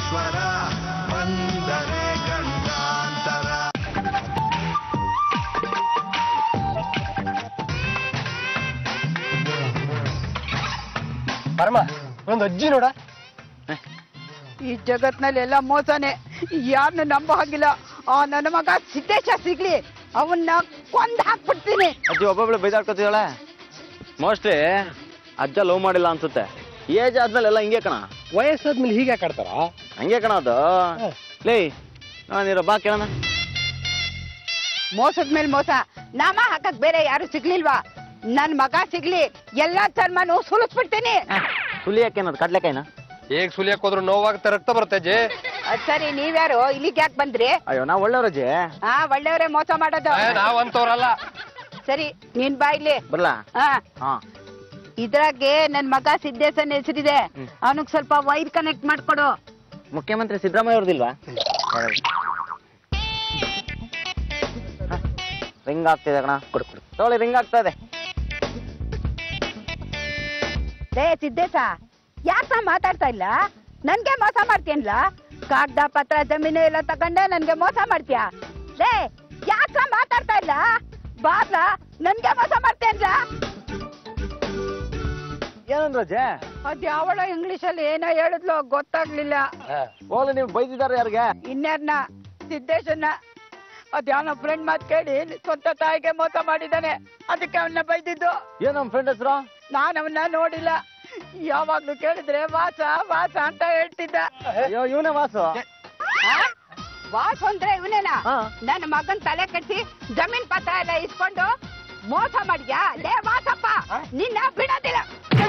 ಈಶ್ವರ ಬಂದರೆ ಗಂಡಾಂತರ ಪರಮ ಒಂದು ಅಜ್ಜಿ ನೋಡ ಈ ಜಗತ್ನಲ್ಲಿ ಎಲ್ಲ ಮೋಸನೆ ಯಾರನ್ನ ನಂಬೋ ಹಾಗಿಲ್ಲ ಆ ನನ್ನ ಮಗ ಸಿದ್ದೇಶ ಸಿಗ್ಲಿ ಅವನ್ನ ಕೊಂದ್ ಹಾಕ್ಬಿಡ್ತೀನಿ ಅಜ್ಜಿ ಒಬ್ಬೊಬ್ಳು ಬೈದಾಡ್ಕೊತಿದ್ದಾಳೆ ಮೋಸ್ಟ್ಲಿ ಅಜ್ಜ ಲವ್ ಮಾಡಿಲ್ಲ ಅನ್ಸುತ್ತೆ ಏಜ್ ಆದ್ಮೇಲೆ ಎಲ್ಲ ಹಿಂಗೆ ಕಣ ವಯಸ್ಸಾದ್ಮೇಲೆ ಹೀಗೆ ಕಾಡ್ತಾರ ಹಂಗೆ ಕಣ ಅದು ಲೇ ನಾನಿರೋ ಬಾ ಕೇಳೋಣ ಮೋಸದ ಮೇಲೆ ಮೋಸ ನಾಮ ಹಾಕಕ್ ಬೇರೆ ಯಾರು ಸಿಗ್ಲಿಲ್ವಾ ನನ್ ಮಗ ಸಿಗ್ಲಿ ಎಲ್ಲಾ ಚರ್ಮನು ಸುಲಿಸ್ಬಿಡ್ತೀನಿ ಸುಲಿಯಕ್ಕೇನದು ಕಡ್ಲೆಕಾಯಿನ ಈಗ ಸುಲಿಯಕ್ ಹೋದ್ರು ನೋವಾಗ್ತಾ ರಕ್ತ ಬರುತ್ತೆ ಅಜ್ಜಿ ಅದ್ ಸರಿ ನೀವ್ಯಾರು ಇಲ್ಲಿಗೆ ಯಾಕೆ ಬಂದ್ರಿ ಅಯ್ಯೋ ನಾವು ಒಳ್ಳೆಯವ್ರಜ್ಜಿ ಹಾ ಒಳ್ಳೆಯವರೇ ಮೋಸ ಮಾಡೋದು ಏ, ನಾವ್ ಅಂತವ್ರಲ್ಲ ಸರಿ ನೀನ್ ಬಾ ಇಲ್ಲಿ ಬರ್ಲಾ ಹಾ ಹಾ ಇದ್ರಾಗೆ ನನ್ ಮಗ ಸಿದ್ದೇಶನ್ ಹೆಸರಿದೆ ಅವನಿಗೆ ಸ್ವಲ್ಪ ವೈರ್ ಕನೆಕ್ಟ್ ಮಾಡ್ಕೊಡು ಮುಖ್ಯಮಂತ್ರಿ ಸಿದ್ದರಾಮಯ್ಯ ಅವ್ರದಿಲ್ವಾ ರಿಂಗ್ ಆಗ್ತಿದೆ ಕಣ ಕೊಡು ಕೊಡು ತಗೊಳ್ಳಿ ರಿಂಗ್ ಆಗ್ತಾ ಇದೆ ಲೇ ಸಿದ್ದೇಶ ಯಾಕ ಮಾತಾಡ್ತಾ ಇಲ್ಲ ನನ್ಗೆ ಮೋಸ ಮಾಡ್ತೀಯನ್ಲ ಕಾಗ್ದ ಪತ್ರ ಜಮೀನು ಎಲ್ಲ ತಗೊಂಡೆ ನನ್ಗೆ ಮೋಸ ಮಾಡ್ತೀಯ ಲೇ ಯಾಕ ಮಾತಾಡ್ತಾ ಇಲ್ಲ ಬಾರ್ಲ ನನ್ಗೆ ಮೋಸ ಮಾಡ್ತೀಯನ್ಲ ಏನಂದ್ರು ಅಜ್ಜೆ ಅದ್ ಯಾವಳ ಇಂಗ್ಲಿಷ್ ಅಲ್ಲಿ ಏನೋ ಹೇಳಿದ್ಲು ಗೊತ್ತಾಗ್ಲಿಲ್ಲ ಹೋಗ್ಲಿ ನೀವು ಬೈದಿದ್ದಾರೆ ಯಾರಿಗೆ ಇನ್ಯಾರ್ನ ಸಿದ್ದೇಶನ್ನ ಅದ್ಯಾವನ ಫ್ರೆಂಡ್ ಮಾತ್ ಕೇಳಿ ಸ್ವಂತ ತಾಯಿಗೆ ಮೋಸ ಮಾಡಿದ್ದಾನೆ ಅದಕ್ಕೆ ಅವನ್ನ ಬೈದಿದ್ದು ಏನ್ ನಮ್ಮ ಫ್ರೆಂಡ್ ಹೆಸರು ನಾನ್ ಅವನ್ನ ನೋಡಿಲ್ಲ ಯಾವಾಗ್ಲೂ ಕೇಳಿದ್ರೆ ವಾಸ ವಾಸ ಅಂತ ಹೇಳ್ತಿದ್ದ ಅಯ್ಯೋ ಇವನೇ ವಾಸು ಆ? ವಾಸ ಅಂದ್ರೆ ಇವನೇನಾ ಹಾ. ನನ್ನ ಮಗನ್ ತಲೆ ಕಟ್ಟಿ ಜಮೀನ್ ಪತ್ರ ಎಲ್ಲ ಇಸ್ಕೊಂಡು ಮೋಸ ಮಾಡಿದ್ಯಾ ಲೇ ವಾಸಪ್ಪ ನಿನ್ನ ಬಿಡೋದಿಲ್ಲ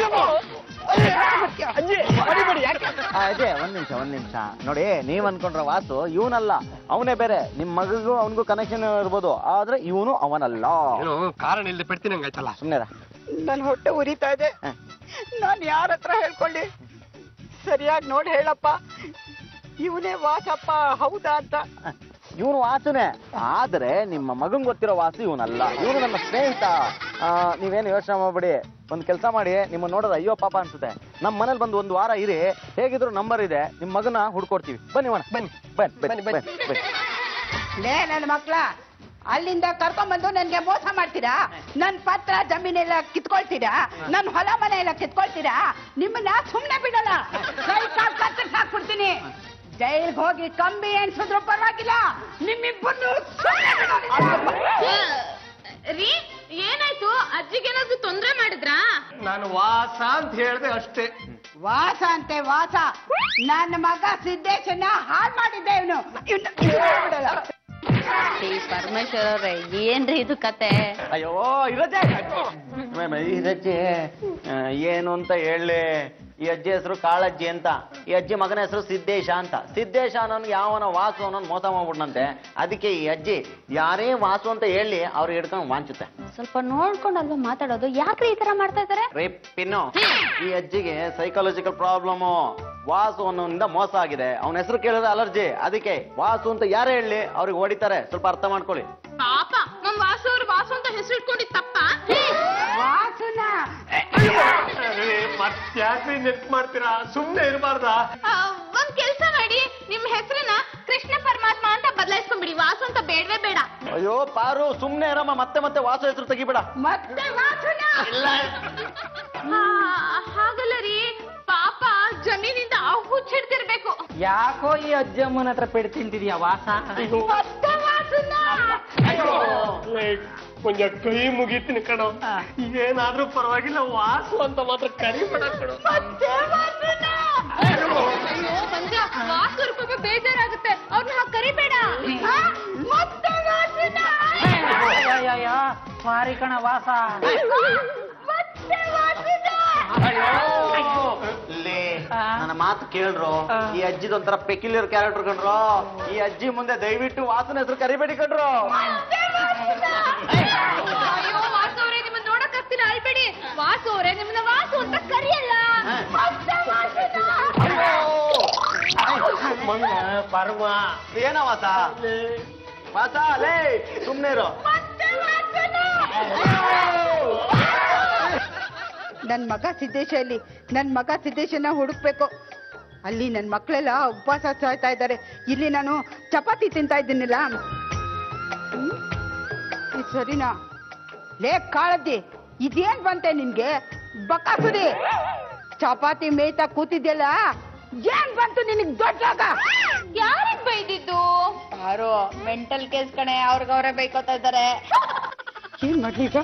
ಆ, ಅದೇ ಒಂದ್ ನಿಮಿಷ ಒಂದ್ ನಿಮಿಷ ನೋಡಿ ನೀವ್ ಅನ್ಕೊಂಡ್ರ ವಾಸು ಇವನಲ್ಲ ಅವನೇ ಬೇರೆ ನಿಮ್ ಮಗಗೂ ಅವನಿಗೂ ಕನೆಕ್ಷನ್ ಇರ್ಬೋದು ಆದ್ರೆ ಇವನು ಅವನಲ್ಲ ಏನು ಕಾರಣ ಇಲ್ಲದೆ ಪೆಡ್ತೀನಿ ಹಂಗಾಯ್ತಲ್ಲ ಸುಮ್ನೆರ ನನ್ ಹೊಟ್ಟೆ ಉರಿತಾ ಇದೆ ಹ. ನಾನ್ ಯಾರ ಹತ್ರ ಹೇಳ್ಕೊಳ್ಳಿ ಸರಿಯಾಗಿ ನೋಡಿ ಹೇಳಪ್ಪ ಇವನೇ ವಾಸಪ್ಪ ಹೌದಾ ಅಂತ ಇವನು ವಾಸುನೇ ಆದ್ರೆ ನಿಮ್ಮ ಮಗನ್ ಗೊತ್ತಿರೋ ವಾಸು ಇವನಲ್ಲ ಇವನು ನನ್ನ ಸ್ನೇಹಿತ ಆ, ನೀವೇನು ಯೋಚನೆ ಮಾಡ್ಬೇಡಿ ಒಂದ್ ಕೆಲಸ ಮಾಡಿ ನಿಮ್ಮ ನೋಡೋದು ಅಯ್ಯೋ ಪಾಪ ಅನ್ಸುತ್ತೆ ನಮ್ಮ ಮನೇಲಿ ಬಂದು ಒಂದು ವಾರ ಇರಿ ಹೇಗಿದ್ರು ನಂಬರ್ ಇದೆ ನಿಮ್ ಮಗನ ಹುಡ್ಕೊಡ್ತೀವಿ ಬನ್ನಿ ಅಣ್ಣ ಬನ್ನಿ. ಬನ್ನಿ ಬನ್ನಿ, ಬನ್ನಿ ಬನ್ನಿ. ಬನ್ನಿ ಬನ್ನಿ ಲೇ ನನ್ನ ಮಕ್ಳ ಅಲ್ಲಿಂದ ಕರ್ಕೊಂಡ್ಬಂದು ನನ್ಗೆ ಮೋಸ ಮಾಡ್ತೀರಾ ನನ್ ಪತ್ರ ಜಮೀನೆಲ್ಲ ಕಿತ್ಕೊಳ್ತೀರಾ ನನ್ ಹೊಲ ಮನೆ ಎಲ್ಲ ಕಿತ್ಕೊಳ್ತೀರಾ ನಿಮ್ಮನ್ನ ಸುಮ್ನೆ ಬಿಡಲ್ಲ ಕೈ ಕಾಲ್ ಕತ್ತರಿಸಿ ಹಾಕ್ಬಿಡ್ತೀನಿ ಜೈಲ್ಗೆ ಹೋಗಿ ಕಂಬಿ ಎಣ್ಸಿದ್ರು ಪರವಾಗಿಲ್ಲ ನಿಮ್ಮಿಬ್ಬರನ್ನು ಸುಮ್ನೆ ಬಿಡೋದಿಲ್ಲ. ರೀ ಏನಾಯ್ತು ಅಜ್ಜಿಗೇನಾದ್ರು ತೊಂದ್ರೆ ಮಾಡಿದ್ರಾ ನಾನು ವಾಸ ಅಂತ ಹೇಳ್ದೆ ಅಷ್ಟೇ ವಾಸ ಅಂತೆ ವಾಸ ನನ್ನ ಮಗ ಸಿದ್ದೇಶನ್ನ ಹಾಳು ಮಾಡಿದ್ದೆ ಇವನು ಬಿಡಲ್ಲ ಪರಮೇಶ್ವರ ಅವ್ರೆ ಏನ್ರಿ ಇದು ಕತೆ ಅಯ್ಯೋ ಇರಜ್ಜೆ ಮ್ಯಾಮ್, ಇರಜ್ಜೆ ಆ, ಏನು ಅಂತ ಹೇಳಿ ಈ ಅಜ್ಜಿ ಹೆಸರು ಕಾಳಜ್ಜಿ ಅಂತ ಈ ಅಜ್ಜಿ ಮಗನ ಹೆಸರು ಸಿದ್ದೇಶ ಅಂತ ಸಿದ್ದೇಶ ಅನ್ನೋನ್ಗೆ ಯಾವನ ವಾಸು ಅನ್ನೋನ್ ಮೋಸ ಮಾಡ್ಬಿಟ್ನಂತೆ ಅದಕ್ಕೆ ಈ ಅಜ್ಜಿ ಯಾರೇ ವಾಸು ಅಂತ ಹೇಳಿ ಅವ್ರಿಗೆ ಹಿಡ್ಕೊಂಡು ವಾಂಚುತ್ತೆ ಸ್ವಲ್ಪ ನೋಡ್ಕೊಂಡಲ್ವಾ ಮಾತಾಡೋದು ಯಾಕ್ರಿ ಈ ತರ ಮಾಡ್ತಾ ಇದಾರೆ ರೇ ಪಿನ್ನು ಈ ಅಜ್ಜಿಗೆ ಸೈಕಾಲಜಿಕಲ್ ಪ್ರಾಬ್ಲಮು ವಾಸು ಅನ್ನೋನಿಂದ ಮೋಸ ಆಗಿದೆ ಅವನ ಹೆಸರು ಕೇಳಿದ್ರೆ ಅಲರ್ಜಿ ಅದಕ್ಕೆ ವಾಸು ಅಂತ ಯಾರೇ ಹೇಳಿ ಅವ್ರಿಗೆ ಹೊಡಿತಾರೆ ಸ್ವಲ್ಪ ಅರ್ಥ ಮಾಡ್ಕೊಳ್ಳಿ ಪಾಪ ನಮ್ ವಾಸು ಅವ್ರು ವಾಸು ಅಂತ ಹೆಸರು ಇಟ್ಕೊಂಡಿದ್ ತಪ್ಪ ವಾಸುನ ಮತ್ತ್ಯಾಕ್ರಿ ನೆಟ್ ಮಾಡ್ತೀರಾ ಸುಮ್ನೆ ಇರಬಾರ್ದಾ ಒಂದ್ ಕೆಲ್ಸ ಮಾಡಿ ನಿಮ್ ಹೆಸರನ್ನ ಕೃಷ್ಣ ಪರಮಾತ್ಮ ಅಂತ ಬದಲಾಯಿಸ್ಕೊಂಡ್ಬಿಡಿ ವಾಸು ಅಂತ ಬೇಡವೇ ಬೇಡ ಅಯ್ಯೋ ಪಾರು ಸುಮ್ನೆ ಇರಮ್ಮ ಮತ್ತೆ ಮತ್ತೆ ವಾಸು ಹೆಸರು ತೆಗಿಬೇಡ ಮತ್ತೆ ವಾಸುನ ಆ, ಹಾಗಲ್ಲ ರೀ ಪಾಪ ಜಮೀನಿಂದ ಹುಚ್ಚಿಡ್ತಿರ್ಬೇಕು ಯಾಕೋ ಈ ಅಜ್ಜಮ್ಮನ ಹತ್ರ ಪೆಡ್ ತಿಂತಿದ್ಯಾ ವಾಸ ಮತ್ತೆ ವಾಸುನ ಕೊಂಚ ಕೈ ಮುಗೀತೀನಿ ಕಣೋ ಏನಾದ್ರೂ ಪರವಾಗಿಲ್ಲ ವಾಸು ಅಂತ ಮಾತ್ರ ಕರಿಬೇಡ ಕಣೋ ಮತ್ತೆ ವಾಸುನ ಅಯ್ಯೋ ಮಂಜ ವಾಸು ಅವ್ರ ಪಾಪ ಬೇಜಾರಾಗುತ್ತೆ ಅವ್ರನ್ನ ಹಾಗೆ ಕರಿಬೇಡ ಆ, ಮತ್ತೆ ವಾಸುನ ಮಾರಿ ಕಣ ವಾಸ ಮತ್ತೆ ವಾಸುನ ಲೇ ನನ್ನ ಮಾತು ಕೇಳ್ರು ಈ ಅಜ್ಜಿದ ಒಂಥರ ಪೆಕ್ಯುಲರ್ ಕ್ಯಾರೆಕ್ಟರ್ ಕಂಡ್ರು ಈ ಅಜ್ಜಿ ಮುಂದೆ ದಯವಿಟ್ಟು ವಾಸನ ಹೆಸರು ಕರಿಬೇಡಿ ಕಂಡ್ರು ಅಯ್ಯೋ ವಾಸು ಅವರೇ ನಿಮ್ಮನ್ನ ನೋಡಕ್ ಆಗ್ತಿಲ್ಲ ಅಳ್ಬೇಡಿ ವಾಸು ಅವರೇ ನಿಮ್ಮನ್ನ ವಾಸು ಅಂತ ಕರಿಯಲ್ಲ ಮತ್ತೆ ವಾಸುನ ಮಂಗ ಪರಮ ಏನ ವಾಸ ವಾಸ ಲೇ ಸುಮ್ನೆ ಇರು ನನ್ ಮಗ ಸಿದ್ದೇಶ ಇಲ್ಲಿ ನನ್ ಮಗ ಸಿದ್ದೇಶನ ಹುಡುಕ್ಬೇಕು ಅಲ್ಲಿ ನನ್ನ ಮಕ್ಕಳೆಲ್ಲ ಉಪವಾಸ ಸಾಯ್ತಾ ಇದ್ದಾರೆ ಇಲ್ಲಿ ನಾನು ಚಪಾತಿ ತಿಂತಾ ಇದ್ದೀನಿಲ್ಲ ಹ್ಮ್? ಇದ್ ಸರಿನಾ ಲೇ ಕಾಳದ್ದಿ ಇದೇನ್ ಬಂತೆ ನಿನ್ಗೆ ಬಕಾಸುರಿ ಚಪಾತಿ ಮೇಯ್ತಾ ಕೂತಿದ್ಯಲ್ಲ ಏನ್ ಬಂತು ನಿನಗ್ ದೊಡ್ಡಾಗ ಯಾರಿಗ್ ಬೈದಿದ್ದು ಯಾರು ಮೆಂಟಲ್ ಕೇಸ್ ಕಣೆ ಅವ್ರಿಗವ್ರೆ ಬೈಕೋತಾ ಇದ್ದಾರೆ ಏನ್ ಮಾಡ್ಲಿ ಈಗ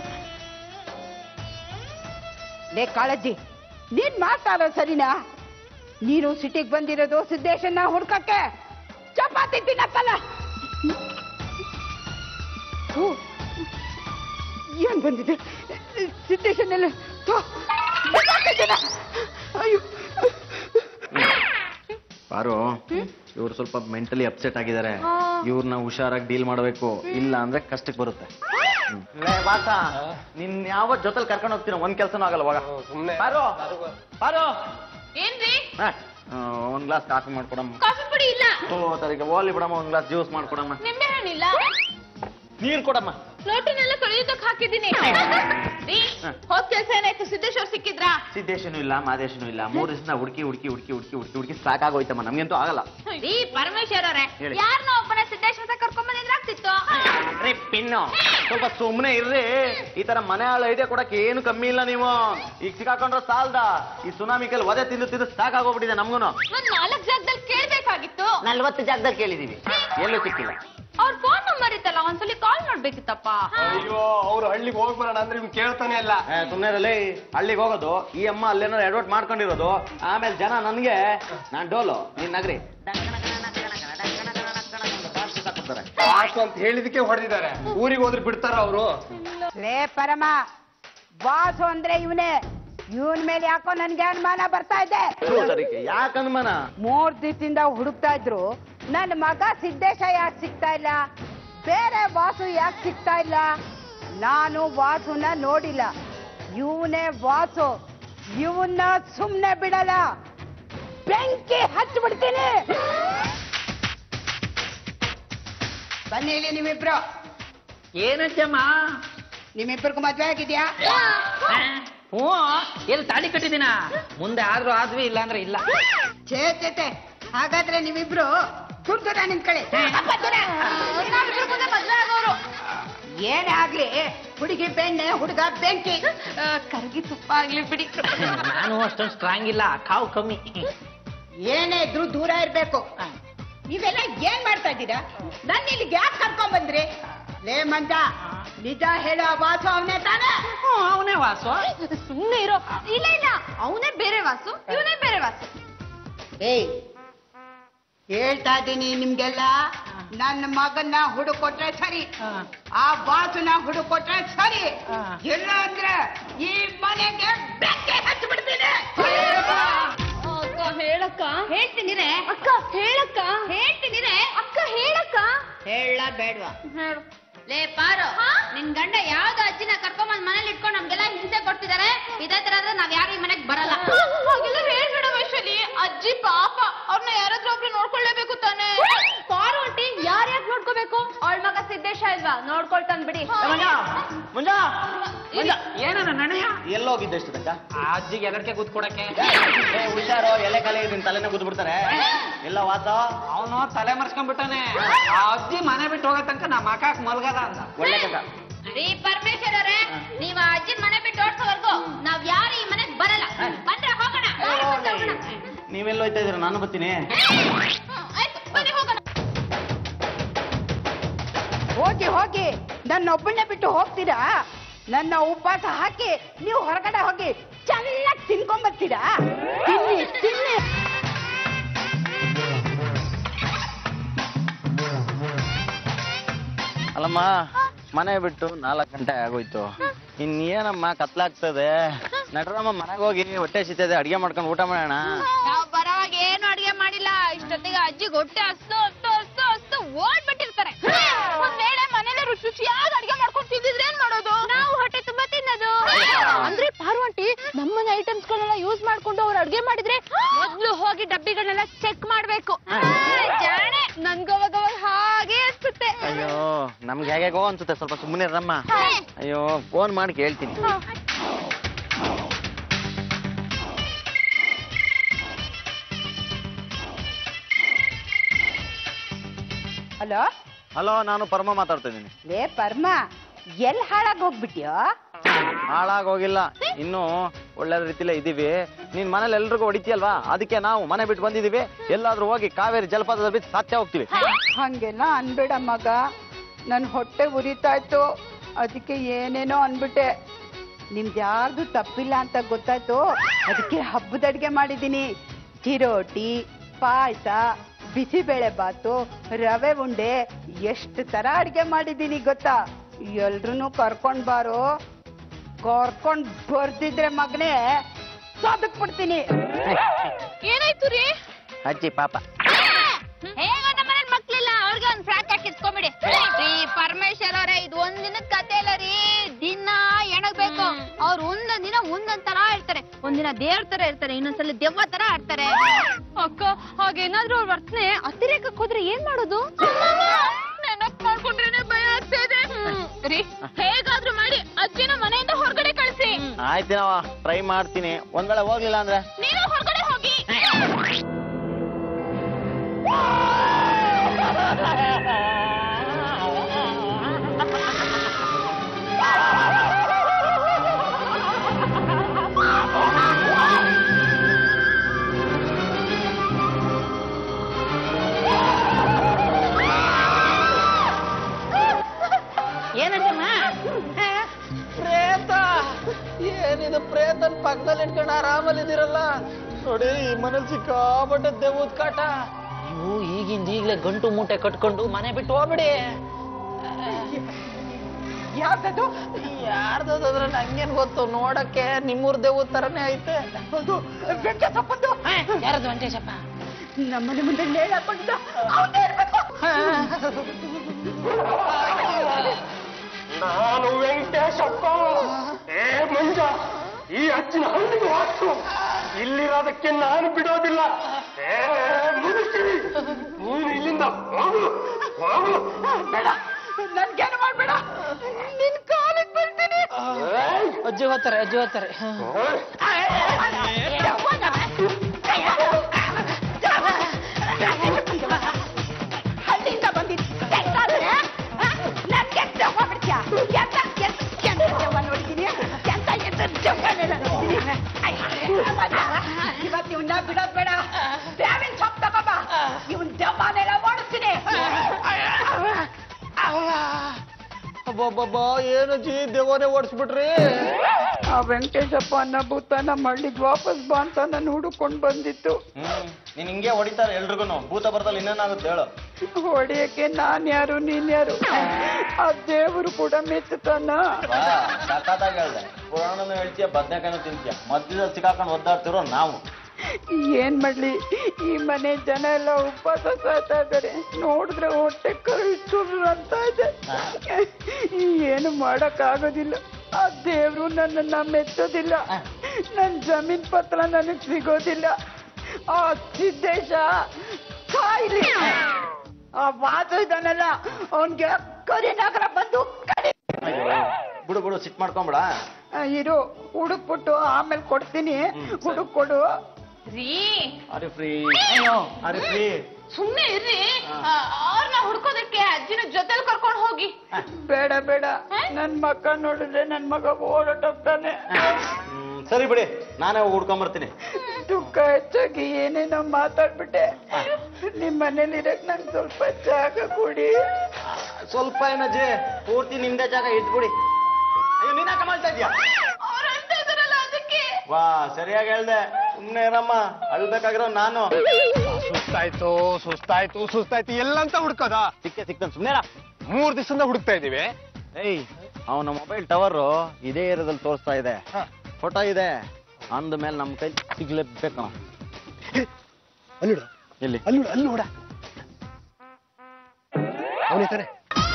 ಲೇ ಕಾಳಜ್ಜಿ ನೀನ್ ಮಾತಾಡೋ ಸರಿನಾ ನೀನು ಸಿಟಿಗೆ ಬಂದಿರೋದು ಸಿದ್ದೇಶನ್ನ ಹುಡ್ಕಕ್ಕೆ ಚಪಾತಿ ತಿನ್ನಕ್ಕಲ್ಲ ಥು, ಏನ್ ಬಂದಿದೆ ಸಿದ್ದೇಶನ್ನೆಲ್ಲ ಥು, ಬಿಸಾಕಿದ್ದೀನ. ಅಯ್ಯೋ ಪಾರು ಇವ್ರು ಸ್ವಲ್ಪ ಮೆಂಟಲಿ ಅಪ್ಸೆಟ್ ಆಗಿದ್ದಾರೆ ಇವ್ರನ್ನ ಹುಷಾರಾಗಿ ಡೀಲ್ ಮಾಡಬೇಕು ಇಲ್ಲ ಅಂದ್ರೆ ಕಷ್ಟಕ್ಕೆ ಬರುತ್ತೆ ಹ್ಮ್. ಲೇ, ವಾಸ ನಿನ್ ಯಾವ ಜೊತೆಲಿ ಕರ್ಕೊಂಡು ಹೋಗ್ತೀನ ಒಂದ್ ಕೆಲ್ಸನೂ ಆಗಲ್ಲ ಹೋಗ ಸುಮ್ನೆ ಪಾರು ಪಾರು ಏನ್ರಿ ಹಾ, ಆ, ಒಂದ್ ಗ್ಲಾಸ್ ಕಾಫಿ ಮಾಡ್ಕೊಡಮ್ಮ ಕಾಫಿ ಪುಡಿ ಇಲ್ಲ ಓ ತರಿಗೆ ಓಲಿ ಬಿಡಮ್ಮ ಒಂದ್ ಗ್ಲಾಸ್ ಜ್ಯೂಸ್ ಮಾಡ್ಕೊಡಮ್ಮ ನಿಂಬೆ ಹಣ್ಣಿಲ್ಲ ನೀರ್ ಕೊಡಮ್ಮ ನೋಟಿನೆಲ್ಲ ತೊಳೆಯೋದಕ್ ಹಾಕಿದ್ದೀನಿ ರೀ ಹೋದ್ ಕೆಲ್ಸ ಏನಾಯ್ತು ಸಿದ್ದೇಶ್ವರ್ ಸಿಕ್ಕಿದ್ರಾ ಸಿದ್ದೇಶನು ಇಲ್ಲ ಮಾದೇಶನು ಇಲ್ಲ ಮೂರ್ ದಿವಸ ಹುಡುಕಿ ಹುಡುಕಿ ಹುಡುಕಿ ಹುಡುಕಿ ಹುಡುಕಿ ಹುಡುಕಿ ಸಾಕಾಗೋಯ್ತಮ್ಮ ನಮ್ಗಂತೂ ಆಗಲ್ಲ ರೀ ಪರಮೇಶ್ವರ್ ಅವರೇ ಹೇಳಿ. ಯಾರನ್ನ ಒಬ್ಬನ ಸಿದ್ದೇಶ್ವರ ಕರ್ಕೊಂಡ್ ಬಂದಿದ್ರೆ ಆಗ್ತಿತ್ತು ರೀ ಪಿನ್ನು ಸ್ವಲ್ಪ ಸುಮ್ನೆ ಇರ್ರಿ ಈ ತರ ಮನೆ ಹಾಳು ಐಡಿಯಾ ಕೊಡಕ್ಕೆ ಏನು ಕಮ್ಮಿ ಇಲ್ಲ ನೀವು ಈಗ ಸಿಕ್ಕಾಕೊಂಡ್ರೆ ಸಾಲ್ದ ಈ ಸುನಾಮಿ ಕಲ್ ಒದೆ ತಿಂದು ತಿಂದು ಸಾಕಾಗೋಗ್ಬಿಟ್ಟಿದೆ ನಮ್ಗೂನು ಒಂದ್ ನಾಲ್ಕ್ ಜಾಗದಲ್ಲಿ ಕೇಳ್ಬೇಕಾಗಿತ್ತು ನಲ್ವತ್ತು ಜಾಗದಲ್ಲಿ ಕೇಳಿದೀವಿ ಎಲ್ಲೂ ಸಿಕ್ಕಿಲ್ಲ ಅವ್ರ ಫೋನ್ ನಂಬರ್ ಇತ್ತಲ್ಲ ಒಂದ್ಸಲಿ ಕಾಲ್ ಮಾಡ್ಬೇಕಿತ್ತಪ್ಪ ಅಯ್ಯೋ ಅವ್ರು ಹಳ್ಳಿಗೆ ಹೋಗ್ ಬರೋಣ ಅಂದ್ರೆ ಇವ್ನು ಕೇಳ್ತಾನೆ ಇಲ್ಲ ಏ, ಸುಮ್ನೆ ಇರಲಿ ಹಳ್ಳಿಗೆ ಹೋಗೋದು ಈ ಅಮ್ಮ ಅಲ್ಲೇನೋ ಅಡ್ವರ್ಟ್ ಮಾಡ್ಕೊಂಡಿರೋದು ಆಮೇಲೆ ಜನ ನನ್ಗೆ ನಾನ್ ಡೋಲು ನೀನ್ ನಗರಿ ಆಸು ಅಂತ ಹೇಳಿದಕ್ಕೆ ಹೊಡೆದಿದ್ದಾರೆ ಊರಿಗೆ ಹೋದ್ರೆ ಬಿಡ್ತಾರ ಅವರು ಲೇ ಪರಮ ಬಾಸು ಅಂದ್ರೆ ಇವನೇ ಇವನ್ ಮೇಲೆ ಯಾಕೋ ನನ್ಗೆ ಅನುಮಾನ ಬರ್ತಾ ಇದೆ ಯಾಕೆ ಅನುಮಾನ ಮೂರ್ ದಿವಸದಿಂದ ಹುಡುಕ್ತಾ ಇದ್ರು ನನ್ನ ಮಗ ಸಿದ್ದೇಶ ಯಾಕೆ ಸಿಗ್ತಾ ಇಲ್ಲ ಬೇರೆ ವಾಸು ಯಾಕೆ ಸಿಗ್ತಾ ಇಲ್ಲ ನಾನು ವಾಸುನ ನೋಡಿಲ್ಲ ಇವನೇ ವಾಸು ಇವನ್ನ ಸುಮ್ನೆ ಬಿಡಲ್ಲ ಬೆಂಕಿ ಹಚ್ಚಿಬಿಡ್ತೀನಿ ಬನ್ನಿ ಇಲ್ಲಿ ನಿಮ್ಮಿಬ್ರು ಏನಜ್ಜಮ್ಮ ನಿಮ್ಮಿಬ್ರಿಗೂ ಮದ್ವೆ ಆಗಿದ್ಯಾ ಹ್ಞೂ ಎಲ್ಲಿ ತಾಳಿ ಕಟ್ಟಿದಿನ ಮುಂದೆ ಆದ್ರೂ ಆದ್ವಿ ಇಲ್ಲ ಅಂದ್ರೆ ಇಲ್ಲ ಛೇ ಛೇ, ಛೇ. ಹಾಗಾದ್ರೆ ನೀವಿಬ್ರು ದೂರ ದೂರ ನಿಂತ್ಕೊಳ್ಳಿ ಅಪ್ಪ ದೂರ. ನಾವಿಬ್ರು ಮುಂದೆ ಮದ್ವೆ ಆಗೋರು ಏನೇ ಆಗ್ಲಿ ಹುಡುಗಿ ಬೆಣ್ಣೆ ಹುಡುಗ ಬೆಂಕಿ ಕರ್ಗಿ ತುಪ್ಪ ಆಗ್ಲಿ ಬಿಡಿ ನಾನು ಅಷ್ಟೊಂದು ಸ್ಟ್ರಾಂಗ್ ಇಲ್ಲ ಕಾವು ಕಮ್ಮಿ ಏನೇ ಇದ್ರು ದೂರ ಇರ್ಬೇಕು ನೀವೆಲ್ಲ ಏನ್ ಮಾಡ್ತಾ ಇದ್ದೀರಾ ನನ್ನ ಇಲ್ಲಿಗೆ ಯಾಕೆ ಕರ್ಕೊಂಡ್ ಬಂದ್ರಿ ಲೇ ಮಂಜ ನಿಜ ಹೇಳೋ ವಾಸು ಅವನೇ ತಾನೇ ಅವನೇ ವಾಸು ಸುಮ್ನೆ ಇರೋ ಇಲ್ಲ ಇಲ್ಲ ಅವನೇ ಬೇರೆ ವಾಸು ಇವನೇ ಬೇರೆ ವಾಸು ಏಯ್ ಹೇಳ್ತಾ ಇದ್ದೀನಿ ನಿಮ್ಗೆಲ್ಲ ನನ್ನ ಮಗನ್ನ ಹುಡುಕೊಟ್ರೆ ಸರಿ ಹಾ. ಆ ವಾಸುನ ಹುಡುಕೊಟ್ರೆ ಸರಿ ಹಾ. ಇಲ್ಲ ಅಂದ್ರೆ ಈ ಮನೆಗೆ ಬೆಂಕಿ ಹಚ್ಚಿಬಿಡ್ತೀನಿ ಅಕ್ಕ ಹೇಳಕ್ಕ ಹೇಳ್ತೀನಿರೆ ಅಕ್ಕ ಹೇಳಕ್ಕ ಹೇಳ್ತೀನಿರೆ ಅಕ್ಕ ಹೇಳಕ್ಕ ಹೇಳ ಬೇಡ್ವಾ ಹೇಳು ಲೇ ಪಾರು ನಿನ್ ಗಂಡ ಯಾವ್ದೋ ಅಜ್ಜಿನ ಕರ್ಕೊಂಬಂದ್ ಮನೇಲಿ ಇಟ್ಕೊಂಡು ನಮ್ಗೆಲ್ಲ ಹಿಂಸೆ ಕೊಡ್ತಿದಾರೆ ಇದೇ ತರ ಆದ್ರೆ ನಾವ್ ಯಾರು ಈ ಮನೆಗ್ ಬರಲ್ಲ ಹಾಗೆಲ್ಲ ಹೇಳ್ಬೇಡ ವೈಶಾಲಿ ಅಜ್ಜಿ ಪಾಪ ಅವ್ರನ್ನ ಯಾರಾದ್ರೂ ಒಬ್ರು ನೋಡ್ಕೊಳ್ಳೇಬೇಕು ತಾನೆ ಪಾರು ಆಂಟಿ ಯಾರ್ ಯಾಕೆ ನೋಡ್ಕೋಬೇಕು ಅವಳ ಮಗ ಸಿದ್ದೇಶ ಇಲ್ವಾ ನೋಡ್ಕೊಳ್ತಾನ್ ಬಿಡಿ ಮುಂಜ ಮುಂಜ ಮುಂಜ ಏನನ ನನಯ ಎಲ್ಲೋಗಿದ್ದೆ ಎಷ್ಟು ತನಕ ಆ ಅಜ್ಜಿಗೆ ಎದಕ್ಕೆ ಕೂತ್ಕೊಡಕ್ಕೆ ಏ, ಹುಷಾರು ಎಲೆ ಕಾಲಿ ನಿನ್ ತಲೆನ ಗುದ್ದು ಬಿಡ್ತಾರೆ ಎಲ್ಲ ವಾಸ ಅವನು ತಲೆ ಮರ್ಸ್ಕೊಂಡ್ಬಿಟ್ಟಾನೆ ಆ ಅಜ್ಜಿ ಮನೆ ಬಿಟ್ಟು ಹೋಗೋ ತನಕ ನಮ್ಮ ಅಕ್ಕಾಕ್ ಮಲ್ಗದ ಅಂತ ಒಳ್ಳೆ ಕೆಲಸ ರೀ ಪರಮೇಶ್ವರ್ ಅವರೇ ನೀವ್ ಆ ಅಜ್ಜಿನ ಮನೆ ಬಿಟ್ಟು ಓಡ್ಸೋವರ್ಗು ನಾವ್ ಯಾರು ಈ ಮನೆಗ್ ಬರಲ್ಲ ಬಂದ್ರೆ ಹೋಗೋಣ ನಾಳೆ ಬಂದು ಹೋಗೋಣ. ನೀವೆಲ್ಲ ಹೋಯ್ತಾ ಇದೀರ ನಾನು ಬರ್ತೀನಿ ಹ್ಮ್, ಆಯ್ತು ಬನ್ನಿ ಹೋಗೋಣ ಹೋಗಿ ಹೋಗಿ ನನ್ನ ಒಬ್ಬಳನ್ನೇ ಬಿಟ್ಟು ಹೋಗ್ತೀರಾ ನನ್ನ ಉಪವಾಸ ಹಾಕಿ ನೀವು ಹೊರಗಡೆ ಹೋಗಿ ಚೆನ್ನಾಗಿ ತಿನ್ಕೊಂಬರ್ತೀರಾ ತಿನ್ನಿ ತಿನ್ನಿ ಅಲ್ಲಮ್ಮ ಮನೆ ಬಿಟ್ಟು ನಾಲ್ಕು ಗಂಟೆ ಆಗೋಯ್ತು ಇನ್ನೇನಮ್ಮ ಕತ್ಲಾಗ್ತದೆ ನಡ್ರಮ್ಮ ಮನೆಗೆ ಹೋಗಿ ಹೊಟ್ಟೆ ಸಿಗ್ತದೆ ಅಡಿಗೆ ಮಾಡ್ಕೊಂಡು ಊಟ ಮಾಡೋಣ ನಾವ್ ಬರೋವಾಗ ಏನು ಅಡಿಗೆ ಮಾಡಿಲ್ಲ ಇಷ್ಟೊತ್ತಿಗೆ ಅಜ್ಜಿಗೆ ಹೊಟ್ಟೆ ಹಸ್ತು ಹಸ್ತು ಹಸ್ತು ಹಸ್ತು ಓಡ್ಬಿಟ್ಟಿರ್ತಾರೆ ಒಂದ್ ವೇಳೆ ಮನೇಲಿ ರುಚಿ ರುಚಿಯಾಗಿ ಅಡಿಗೆ ಮಾಡ್ಕೊಂಡು ತಿಂದಿದ್ರೆ ಏನ್ ಮಾಡೋದು ನಾವು ಹೊಟ್ಟೆ ತುಂಬಾ ತಿನ್ನೋದು ಅಂದ್ರೆ ಪಾರ್ವಂಟಿ ನಮ್ಮನೆ ಐಟಮ್ಸ್ ಗಳೆಲ್ಲ ಯೂಸ್ ಮಾಡ್ಕೊಂಡು ಅವ್ರು ಅಡಿಗೆ ಮಾಡಿದ್ರೆ ಮೊದ್ಲು ಹೋಗಿ ಡಬ್ಬಿಗಳನ್ನೆಲ್ಲ ಚೆಕ್ ಮಾಡ್ಬೇಕು ಜಾಣೆ ನನ್ಗವಾಗವಾಗ ಹಾಗೆ ಅನ್ಸುತ್ತೆ ಅಯ್ಯೋ ನಮ್ಗೆ ಹೇಗೋ ಅನ್ಸುತ್ತೆ ಸ್ವಲ್ಪ ಸುಮ್ಮನೆ ಇರಮ್ಮ ಅಯ್ಯೋ ಫೋನ್ ಮಾಡಿ ಕೇಳ್ತೀನಿ ಹಲೋ ಹಲೋ ನಾನು ಪರಮ ಮಾತಾಡ್ತಾ ಇದ್ದೀನಿ ಲೇ ಪರ್ಮ ಎಲ್ ಹಾಳಾಗ್ ಹೋಗ್ಬಿಟ್ಯೋ ಹಾಳಾಗೋಗಿಲ್ಲ ಇನ್ನು ಒಳ್ಳೆ ರೀತಿಲೇ ಇದೀವಿ ನೀನ್ ಮನೇಲಿ ಎಲ್ರಿಗೂ ಹೊಡಿತೀಯಲ್ವಾ ಅದಕ್ಕೆ ನಾವು ಮನೆ ಬಿಟ್ಟು ಬಂದಿದೀವಿ ಎಲ್ಲಾದ್ರೂ ಹೋಗಿ ಕಾವೇರಿ ಜಲಪಾತದಲ್ಲಿ ಬಿದ್ದು ಸತ್ಯ ಹೋಗ್ತೀವಿ ಹಂಗೆಲ್ಲ ಅನ್ಬೇಡ ಮಗ ನನ್ ಹೊಟ್ಟೆ ಉರಿತಾ ಇತ್ತು ಅದಕ್ಕೆ ಏನೇನೋ ಅನ್ಬಿಟ್ಟೆ ನಿಮ್ದು ಯಾರ್ದು ತಪ್ಪಿಲ್ಲ ಅಂತ ಗೊತ್ತಾಯ್ತು ಅದಕ್ಕೆ ಹಬ್ಬದ ಅಡ್ಗೆ ಮಾಡಿದ್ದೀನಿ ಚಿರೋಟಿ ಪಾಯಸ ಬಿಸಿಬೇಳೆ ಬಾತು ರವೆ ಉಂಡೆ ಎಷ್ಟು ತರ ಅಡ್ಗೆ ಮಾಡಿದ್ದೀನಿ ಗೊತ್ತಾ ಎಲ್ರೂ ಕರ್ಕೊಂಡ್ ಬಾರೋ ಕರ್ಕೊಂಡ್ ಬರ್ದಿದ್ರೆ ಮಗನೇ ಸಾಧಕ್ ಬಿಡ್ತೀನಿ ಏನಾಯ್ತು ರೀ ಅಜ್ಜಿ ಪಾಪ ಹೇಗ ನಮ್ಮನೇಲಿ ಮಕ್ಳಿಲ್ಲ ಅವ್ರಿಗೆ ಒಂದ್ ಫ್ರಾಕ್ ಹಾಕಿ ಇಸ್ಕೊಂಬಿಡಿ ರೀ ಪರಮೇಶ್ವರ್ ಅವರೇ ಇದು ಒಂದ್ ದಿನದ ಕತೆ ಇಲ್ಲ ರೀ ದಿನ ಎಣಗ್ಬೇಕು ಅವ್ರು ಒಂದೊಂದ್ ದಿನ ಒಂದೊಂದ್ ತರ ಇರ್ತಾರೆ ಒಂದಿನ ದೇವ್ರ ತರ ಇರ್ತಾರೆ ಇನ್ನೊಂದ್ಸಲ ದೆವ್ವ ತರ ಆಡ್ತಾರೆ ಅಕ್ಕ ಹಾಗೇನಾದ್ರೂ ಅವ್ರ ವರ್ತನೆ ಅತಿರೇಕಕ್ಕೆ ಹೋದ್ರೆ ಏನ್ ಮಾಡೋದು ನೆನಪ್ ಮಾಡ್ಕೊಂಡ್ರೇನೆ ಭಯ ಆಗ್ತಾ ಇದೆ ರೀ ಹೇಗಾದ್ರೂ ಮಾಡಿ ಅಜ್ಜಿನ ಮನೆಯಿಂದ ಹೊರಗಡೆ ಕಳ್ಸಿ ಆಯ್ತು ನಾವು ಟ್ರೈ ಮಾಡ್ತೀನಿ ಒಂದ್ ವೇಳೆ ಹೋಗ್ಲಿಲ್ಲ ಅಂದ್ರೆ ನೀನು ಹೊರಗಡೆ ಹೋಗಿ ಏನಜ್ಜಮ್ಮ ಪ್ರೇತ ಏನಿದು ಪ್ರೇತನ್ ಪಕ್ಕದಲ್ಲಿ ಇಟ್ಕೊಂಡು ಆರಾಮಲ್ಲಿ ಇದಿರಲ್ಲ ನೋಡಿ ಈ ಮನೇಲಿ ಸಿಕ್ಕಾಪಟ್ಟೆ ದೆವ್ವದ ಕಾಟ ನೀವು ಈಗಿಂದ ಈಗ್ಲೇ ಗಂಟು ಮೂಟೆ ಕಟ್ಕೊಂಡು ಮನೆ ಬಿಟ್ಟು ಹೋಗ್ಬಿಡಿ ಯಾವ್ದದು ಯಾರ್ದಾದ್ರೆ ನಂಗೇನ್ ಗೊತ್ತು ನೋಡಕ್ಕೆ ನಿಮ್ಮೂರ್ ದೆವ್ವದ ತರನೇ ಐತೆ ಅದು ಬೆಂಕಿ ಸೊಪ್ಪಂದು ಯಾರದು ವೆಂಕಟೇಶಪ್ಪ ನಮ್ಮನೆ ಮುಂದೆ ನೇಣ್ ಹಾಕೊಂಡಿದ್ದ ಅವ್ನೇ ಇರ್ಬೇಕು. ನಾನು ವೆಂಕಟೇಶಪ್ಪ ಏ ಮಂಜ ಈ ಅಜ್ಜಿನ ಹಳ್ಳಿಗೆ ಹಾಕು ಇಲ್ಲಿರೋದಕ್ಕೆ ನಾನು ಬಿಡೋದಿಲ್ಲ ಏ ಮುದುಕಿ ನೀನು ಇಲ್ಲಿಂದ ಹೋಗು ಹೋಗು ಬೇಡ ನನ್ಗೇನು ಮಾಡ್ಬೇಡ ನಿನ್ ಕಾಲಿಗೆ ಬರ್ತೀನಿ ಅಜ್ಜಿ ಹೋಗ್ತಾರೆ ಅಜ್ಜಿ ಹೋಗ್ತಾರೆ ಹಳ್ಳಿಯಿಂದ ಬಂದಿದ್ದು ಎಂತಾದ್ರೆ ನನ್ಗೆ ದೆವ್ವ ಬಿಡ್ತೀಯ ಎಂತ ಎಂತ ಎಂತ ದೆವ್ವ ನೋಡಿದ್ದೀನಿ ಎಂತ ಎಂತ ದೆವ್ವನೆಲ್ಲ ನೋಡಿದ್ದೀನಿ ಇವತ್ತು ಇವನ್ನ ಬಿಡೋದ್ ಬೇಡ ಬೇವಿನ ಸೊಪ್ಪು ತಗೋಬ ಇವನ್ ದೆವ್ವನೆಲ್ಲ ಓಡಿಸ್ತೀನಿ ಅಬ್ಬಬ್ಬಬ್ಬಾ ಏನಜ್ಜಿ ದೆವ್ವನೇ ಓಡಿಸ್ಬಿಟ್ರಿ ಆ ವೆಂಕಟೇಶಪ್ಪ ಅನ್ನೋ ಭೂತ ನಮ್ಮ ಹಳ್ಳಿಗೆ ವಾಪಸ್ ಬಾ ಅಂತ ನಾನು ಹುಡುಕೊಂಡು ಬಂದಿತ್ತು ಹ್ಮ್ ನೀನ್ ಹಿಂಗೆ ಹೊಡಿತಾರೆ ಎಲ್ರಿಗೂ ಭೂತ ಬರ್ತಲ್ಲ ಇನ್ನೇನಾಗುತ್ತೆ ಹೇಳು ಹೊಡೆಯಕ್ಕೆ ನಾನ್ ಯಾರು ನೀನ್ ಯಾರು ಆ ದೇವರು ಕೂಡ ಮೆಚ್ಚುತ್ತಾನ ವಾ, ಸಖತ್ತಾಗಿ ಹೇಳ್ದೆ ಪುರಾಣನೂ ಹೇಳ್ತೀಯ ಬದ್ನೆಕಾಯಿನೂ ತಿಂತೀಯ ಮಧ್ಯದಲ್ಲಿ ಸಿಕ್ಕಾಕೊಂಡು ಒದ್ದಾಡ್ತಿರೋ ನಾವು ಏನ್ ಮಾಡ್ಲಿ ಈ ಮನೆ ಜನ ಎಲ್ಲ ಉಪವಾಸ ಸಾಯ್ತಾ ಇದಾರೆ ನೋಡಿದ್ರೆ ಹೊಟ್ಟೆ ಕಳ್ಸು ಅಂತ ಇದೆ ಏನು ಮಾಡಕ್ ಆಗೋದಿಲ್ಲ ಆ ದೇವ್ರು ನನ್ನನ್ನ ಮೆಚ್ಚೋದಿಲ್ಲ ನನ್ ಜಮೀನ್ ಪತ್ರ ನನಗ್ ಸಿಗೋದಿಲ್ಲ ಆ ಸಿದ್ದೇಶ ಕಾಯಿಲೆ ಆ ವಾಸು ಇದ್ದಾನಲ್ಲ ಅವನ್ಗೆ ಕರಿನಗರ ಬಂದು ಕಡಿ ಅಯ್ಯೋ ಬಿಡು ಬಿಡು ಸಿಟ್ ಮಾಡ್ಕೊಂಬಿಡ ಆ, ಇರು ಹುಡುಕ್ಬಿಟ್ಟು ಆಮೇಲೆ ಕೊಡ್ತೀನಿ ಹುಡುಕ್ ಕೊಡು ರೀ ಅರೆ ಫ್ರೀ ಅಯ್ಯೋ ಅರೆ ಫ್ರೀ ಸುಮ್ನೆ ಇರ್ರಿ ಅವ್ರನ್ನ ಹುಡ್ಕೋದಕ್ಕೆ ಅಜ್ಜಿನ ಜೊತೆಲಿ ಕರ್ಕೊಂಡು ಹೋಗಿ ಬೇಡ ಬೇಡ ನನ್ ಮಕ್ಕ ನೋಡಿದ್ರೆ ನನ್ ಮಗ ಓಡಾಟೋಗ್ತಾನೆ ಹ್ಮ್, ಸರಿ ಬಿಡಿ ನಾನೇ ಹೋಗಿ ಹುಡ್ಕೊಂಬರ್ತೀನಿ ದುಃಖ ಹೆಚ್ಚಾಗಿ ಏನೇನೋ ಮಾತಾಡ್ಬಿಟ್ಟೆ ನಿಮ್ ಮನೇಲಿ ಇರಕ್ ನಂಗೆ ಸ್ವಲ್ಪ ಜಾಗ ಕೊಡಿ ಸ್ವಲ್ಪ ಏನಜ್ಜಿ ಪೂರ್ತಿ ನಿಮ್ದೇ ಜಾಗ ಇಟ್ಬಿಡಿ ಅಯ್ಯೋ ನೀನ್ ಯಾಕೆ ಮಾಡ್ತಾ ಇದ್ಯಾ ಅವ್ರು ಅಂತ ಇದಾರಲ್ಲ ಅದಕ್ಕೆ ವಾ ಸರಿಯಾಗಿ ಹೇಳ್ದೆ ಸುಮ್ನೆ ಇರಮ್ಮ ಅಳ್ಬೇಕಾಗಿರೋ ನಾನು ಸುಸ್ತಾಯ್ತು ಸುಸ್ತಾಯ್ತು ಸುಸ್ತಾಯ್ತು ಎಲ್ಲಂತ ಹುಡ್ಕೋದ ಸಿಕ್ಕೆ ಸಿಕ್ತಾನೆ ಸುಮ್ನೆರ ಮೂರ್ ದಿವಸದಿಂದ ಹುಡುಕ್ತಾ ಇದೀವಿ ಏಯ್ ಅವನ ಮೊಬೈಲ್ ಟವರ್ ಇದೇ ಏರಿಯಾದಲ್ಲಿ ತೋರಿಸ್ತಾ ಇದೆ ಫೋಟೋ ಇದೆ ಅಂದ ಮೇಲೆ ನಮ್ಮ ಕೈ ಸಿಗ್ಲೇಬೇಕು ನಾವು ಅಲ್ಲಿ ಎಲ್ಲಿ ಅಲ್ಲಿ ಅಲ್ಲಿ ನೋಡ ಅವನೇ ತಾನೆ